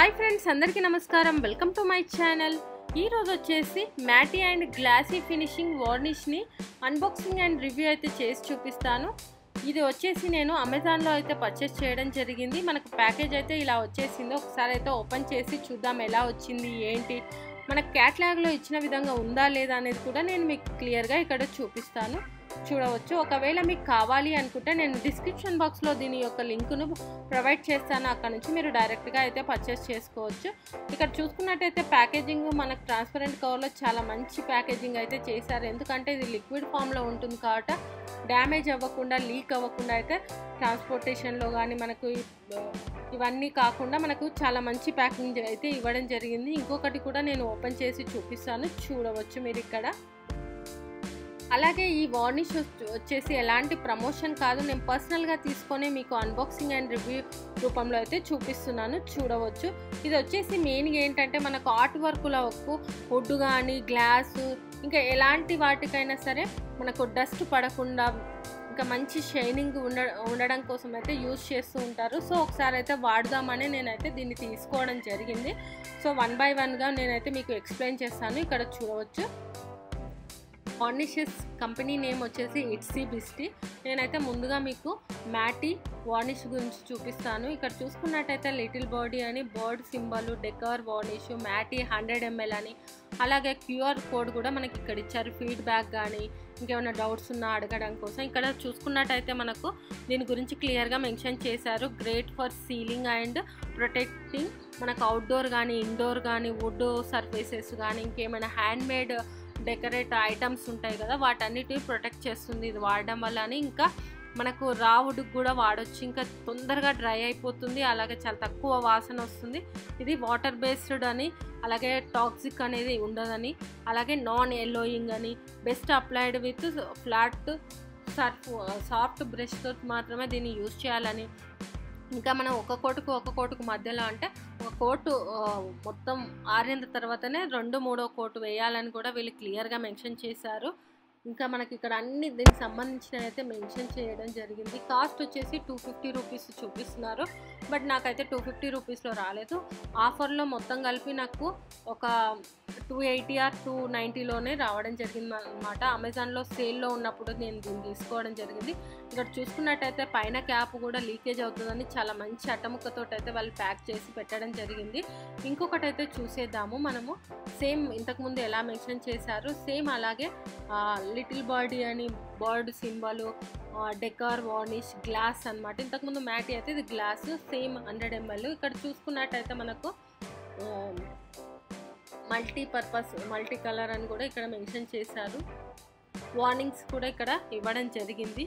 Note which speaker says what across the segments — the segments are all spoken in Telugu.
Speaker 1: హాయ్ ఫ్రెండ్స్ అందరికీ నమస్కారం వెల్కమ్ టు మై ఛానల్ ఈ రోజు వచ్చేసి మ్యాటీ అండ్ గ్లాసీ ఫినిషింగ్ వార్నిష్ని అన్బాక్సింగ్ అండ్ రివ్యూ అయితే చేసి చూపిస్తాను ఇది వచ్చేసి నేను అమెజాన్లో అయితే పర్చేస్ చేయడం జరిగింది మనకు ప్యాకేజ్ అయితే ఇలా వచ్చేసింది ఒకసారి అయితే ఓపెన్ చేసి చూద్దాం ఎలా వచ్చింది ఏంటి మన క్యాట్లాగ్లో ఇచ్చిన విధంగా ఉందా లేదా అనేది కూడా నేను మీకు క్లియర్గా ఇక్కడ చూపిస్తాను చూడవచ్చు ఒకవేళ మీకు కావాలి అనుకుంటే నేను డిస్క్రిప్షన్ బాక్స్లో దీని యొక్క లింకును ప్రొవైడ్ చేస్తాను అక్కడ నుంచి మీరు డైరెక్ట్గా అయితే పర్చేస్ చేసుకోవచ్చు ఇక్కడ చూసుకున్నట్టయితే ప్యాకేజింగ్ మనకు ట్రాన్స్పరెంట్ కవర్లో చాలా మంచి ప్యాకేజింగ్ అయితే చేశారు ఎందుకంటే ఇది లిక్విడ్ ఫామ్లో ఉంటుంది కాబట్టి డ్యామేజ్ అవ్వకుండా లీక్ అవ్వకుండా అయితే ట్రాన్స్పోర్టేషన్లో కానీ మనకు ఇవన్నీ కాకుండా మనకు చాలా మంచి ప్యాకింగ్ అయితే ఇవ్వడం జరిగింది ఇంకొకటి కూడా నేను ఓపెన్ చేసి చూపిస్తాను చూడవచ్చు మీరు ఇక్కడ అలాగే ఈ వార్నిష్ వచ్చేసి ఎలాంటి ప్రమోషన్ కాదు నేను పర్సనల్గా తీసుకొని మీకు అన్బాక్సింగ్ అండ్ రివ్యూ రూపంలో అయితే చూపిస్తున్నాను చూడవచ్చు ఇది వచ్చేసి మెయిన్గా ఏంటంటే మనకు ఆర్ట్ వర్క్లో వుడ్ కానీ గ్లాసు ఇంకా ఎలాంటి వాటికైనా సరే మనకు డస్ట్ పడకుండా ఇంకా మంచి షైనింగ్ ఉండ ఉండడం కోసం అయితే యూజ్ చేస్తూ ఉంటారు సో ఒకసారి అయితే వాడదామని నేనైతే దీన్ని తీసుకోవడం జరిగింది సో వన్ బై వన్గా నేనైతే మీకు ఎక్స్ప్లెయిన్ చేస్తాను ఇక్కడ చూడవచ్చు వార్నిషెస్ కంపెనీ నేమ్ వచ్చేసి ఇట్సీ బిస్టీ నేనైతే ముందుగా మీకు మ్యాటీ వార్నిష్ గురించి చూపిస్తాను ఇక్కడ చూసుకున్నట్టయితే లిటిల్ బాడీ అని bird symbol decor varnish matty hundred ML అని అలాగే క్యూఆర్ కోడ్ కూడా మనకి ఇక్కడ ఇచ్చారు ఫీడ్బ్యాక్ కానీ ఇంకేమైనా డౌట్స్ ఉన్నా అడగడం కోసం ఇక్కడ చూసుకున్నట్టయితే మనకు దీని గురించి క్లియర్గా మెన్షన్ చేశారు great for sealing and protecting మనకు అవుట్డోర్ కానీ ఇండోర్ కానీ వుడ్ సర్ఫేసెస్ కానీ ఇంకేమైనా హ్యాండ్ మేడ్ డెకరేట్ ఐటమ్స్ ఉంటాయి కదా వాటన్నిటిని ప్రొటెక్ట్ చేస్తుంది ఇది వాడడం వల్ల అని ఇంకా మనకు రావుడికి కూడా వాడచ్చు ఇంకా తొందరగా డ్రై అయిపోతుంది అలాగే చాలా తక్కువ వాసన వస్తుంది ఇది వాటర్ బేస్డ్ అని అలాగే టాక్సిక్ అనేది ఉండదని అలాగే నాన్ ఎల్లోయింగ్ అని best applied with flat surf soft బ్రష్తో మాత్రమే దీన్ని యూజ్ చేయాలని ఇంకా మనం ఒక కోటుకు ఒక కోటుకు మధ్యలో అంటే ఒక కోటు మొత్తం ఆరిన తర్వాతనే రెండు మూడో కోటు వేయాలని కూడా వీళ్ళు క్లియర్గా మెన్షన్ చేశారు ఇంకా మనకి ఇక్కడ అన్ని దీనికి సంబంధించిన అయితే మెన్షన్ చేయడం జరిగింది కాస్ట్ వచ్చేసి టూ ఫిఫ్టీ రూపీస్ చూపిస్తున్నారు బట్ నాకైతే టూ ఫిఫ్టీ రూపీస్లో రాలేదు ఆఫర్లో మొత్తం కలిపి నాకు ఒక టూ ఎయిటీ ఆర్ టూ నైంటీలోనే రావడం జరిగింది అనమాట అమెజాన్లో సేల్లో ఉన్నప్పుడు నేను దీన్ని తీసుకోవడం జరిగింది ఇక్కడ చూసుకున్నట్టయితే పైన క్యాప్ కూడా లీకేజ్ అవుతుందని చాలా మంచి అట్టముక్కతో అయితే వాళ్ళు ప్యాక్ చేసి పెట్టడం జరిగింది ఇంకొకటి అయితే చూసేద్దాము మనము సేమ్ ఇంతకుముందు ఎలా మెన్షన్ చేశారు సేమ్ అలాగే లిటిల్ బాడీ అని bird symbol decor varnish glass అనమాట ఇంతకుముందు మ్యాటీ అయితే ఇది గ్లాస్ సేమ్ హండ్రెడ్ ఎంఎల్ ఇక్కడ చూసుకున్నట్టయితే మనకు మల్టీ పర్పస్ మల్టీ కలర్ అని కూడా ఇక్కడ మెన్షన్ చేశారు వార్నింగ్స్ కూడా ఇక్కడ ఇవ్వడం జరిగింది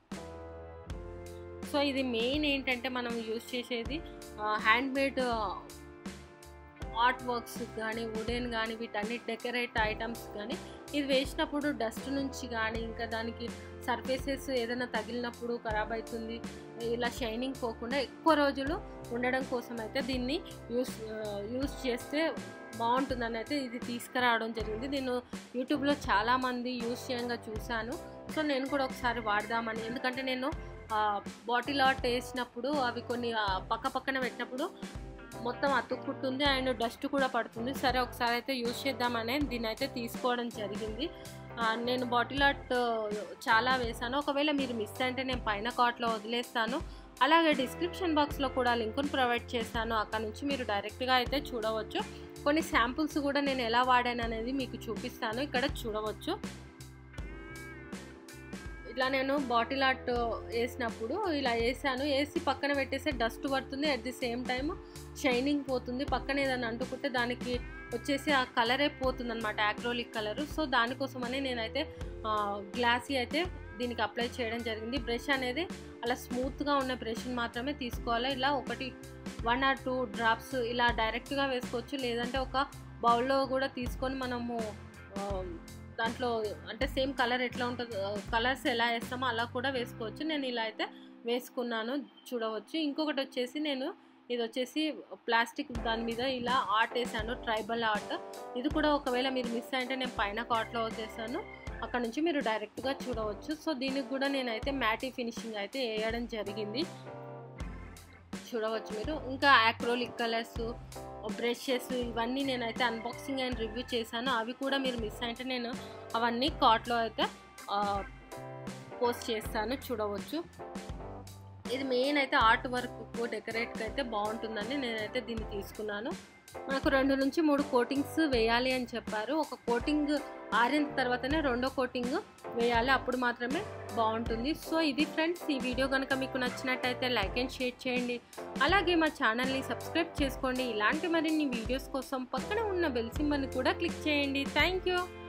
Speaker 1: సో ఇది మెయిన్ ఏంటంటే మనం యూజ్ చేసేది హ్యాండ్ మేడ్ ఆర్ట్ వర్క్స్ కానీ వుడెన్ కానీ వీటన్ని డెకరేట్ ఐటమ్స్ కానీ ఇది వేసినప్పుడు డస్ట్ నుంచి కానీ ఇంకా దానికి సర్ఫేసెస్ ఏదైనా తగిలినప్పుడు ఖరాబ్ అవుతుంది ఇలా షైనింగ్ పోకుండా ఎక్కువ రోజులు ఉండడం కోసం అయితే దీన్ని యూస్ యూస్ చేస్తే బాగుంటుందని అయితే ఇది తీసుకురావడం జరిగింది నేను యూట్యూబ్లో చాలామంది యూస్ చేయంగా చూశాను సో నేను కూడా ఒకసారి వాడదామని ఎందుకంటే నేను బాటిల్ ఆర్ట్ వేసినప్పుడు అవి కొన్ని పక్క పక్కన పెట్టినప్పుడు మొత్తం అతుక్కుంటుంది అండ్ డస్ట్ కూడా పడుతుంది సరే ఒకసారి అయితే యూజ్ చేద్దామని దీన్ని అయితే తీసుకోవడం జరిగింది నేను బాటిల్ ఆర్ట్ చాలా వేసాను ఒకవేళ మీరు మిస్ అంటే నేను పైన కార్ట్లో వదిలేస్తాను అలాగే డిస్క్రిప్షన్ బాక్స్లో కూడా లింకును ప్రొవైడ్ చేస్తాను అక్కడ నుంచి మీరు డైరెక్ట్గా అయితే చూడవచ్చు కొన్ని శాంపుల్స్ కూడా నేను ఎలా వాడాను అనేది మీకు చూపిస్తాను ఇక్కడ చూడవచ్చు ఇట్లా నేను బాటిల్ ఆర్ట్ వేసినప్పుడు ఇలా వేసాను వేసి పక్కన పెట్టేస్తే డస్ట్ పడుతుంది at the same time shining పోతుంది పక్కన ఏదైనా అంటుకుంటే దానికి వచ్చేసి ఆ కలరే పోతుంది అనమాట యాక్రోలిక్ కలరు సో దానికోసమని నేనైతే గ్లాసీ అయితే దీనికి అప్లై చేయడం జరిగింది బ్రష్ అనేది అలా స్మూత్గా ఉన్న బ్రష్ని మాత్రమే తీసుకోవాలి ఇలా ఒకటి వన్ ఆర్ టూ డ్రాప్స్ ఇలా డైరెక్ట్గా వేసుకోవచ్చు లేదంటే ఒక బౌల్లో కూడా తీసుకొని మనము దాంట్లో అంటే సేమ్ కలర్ ఎట్లా ఉంటుందో కలర్స్ ఎలా వేస్తామో అలా కూడా వేసుకోవచ్చు నేను ఇలా అయితే వేసుకున్నాను చూడవచ్చు ఇంకొకటి వచ్చేసి నేను ఇది వచ్చేసి ప్లాస్టిక్ దాని మీద ఇలా ఆర్ట్ వేసాను ట్రైబల్ ఆర్ట్ ఇది కూడా ఒకవేళ మీరు మిస్ అయితే నేను పైన కార్ట్లో వచ్చేసాను అక్కడ నుంచి మీరు డైరెక్ట్గా చూడవచ్చు సో దీనికి కూడా నేనైతే మ్యాటీ ఫినిషింగ్ అయితే వేయడం జరిగింది చూడవచ్చు మీరు ఇంకా యాక్రోలిక్ కలర్స్ బ్రషెస్ ఇవన్నీ నేనైతే అన్బాక్సింగ్ అండ్ రివ్యూ చేశాను అవి కూడా మీరు మిస్ అయితే నేను అవన్నీ కార్ట్లో అయితే పోస్ట్ చేస్తాను చూడవచ్చు ఇది మెయిన్ అయితే ఆర్ట్ వర్క్ డెకరేట్కి అయితే బాగుంటుందని నేనైతే దీన్ని తీసుకున్నాను మనకు రెండు నుంచి మూడు కోటింగ్స్ వేయాలి అని చెప్పారు ఒక కోటింగ్ ఆరిన తర్వాతనే రెండో కోటింగ్ వేయాలి అప్పుడు మాత్రమే బాగుంటుంది సో ఇది ఫ్రెండ్స్ ఈ వీడియో కనుక మీకు నచ్చినట్టయితే లైక్ అండ్ షేర్ చేయండి అలాగే మా ఛానల్ని సబ్స్క్రైబ్ చేసుకోండి ఇలాంటి మరిన్ని వీడియోస్ కోసం పక్కన ఉన్న బెల్ సింబల్ని కూడా క్లిక్ చేయండి థ్యాంక్ యూ